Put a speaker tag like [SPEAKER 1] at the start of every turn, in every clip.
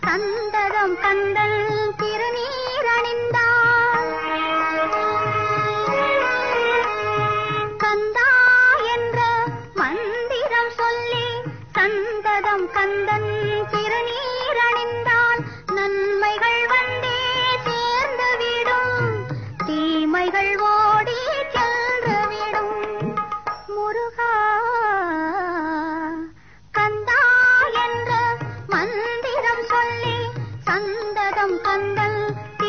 [SPEAKER 1] சந்ததம் கந்தல் திருநீரணிந்தார் கந்தா என்ற மந்திரம் சொல்லி சந்ததம் கந்தன் திருநீரணிந்தால் நன்மைகள் வந்தே சேர்ந்து விடும் தீமைகள் ஓடி சென்று விடும் முருகா கந்தா என்ற மந்திரம் சொல்லி சந்ததம் கந்தல்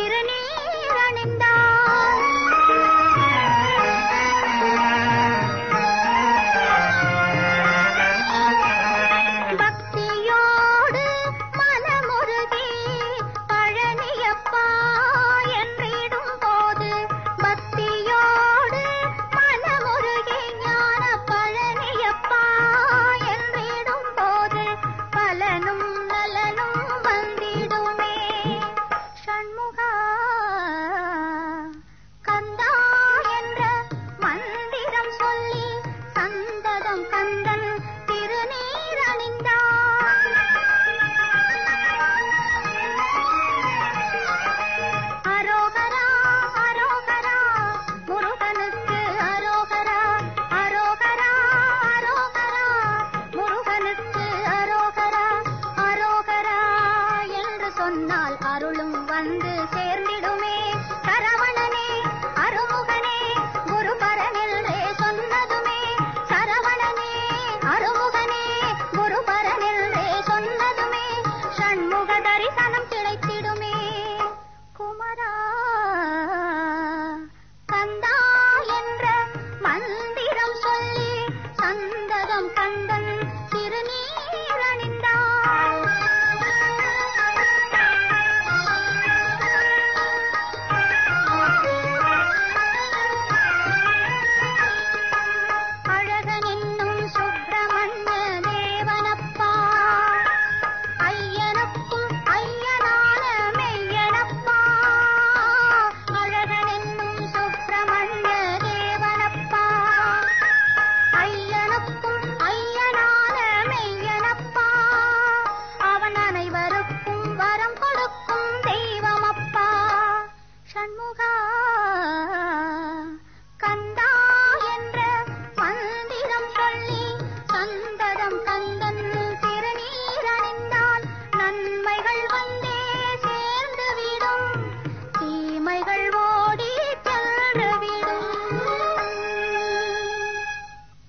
[SPEAKER 1] திருநீரணிந்தார் பக்தியோடு மனமுருகி பழனியப்பா என்றிடும் போது பக்தியோடு மனமுருகி ஞான பழனியப்பா என்றிடும் போது பலனும் நலனும் வந்திடுமே ஷண்முகா கந்தா என்ற மந்திரம் சொல்லி சந்ததம் கந்தன் திருநீரணிந்தார் அரோகரா அரோகரா முருகனுக்கு அரோகரா அரோகரா அரோகரா முருகனுக்கு அரோகரா அரோகரா என்று சொன்னால் அருளும் வந்து சேர்ந்து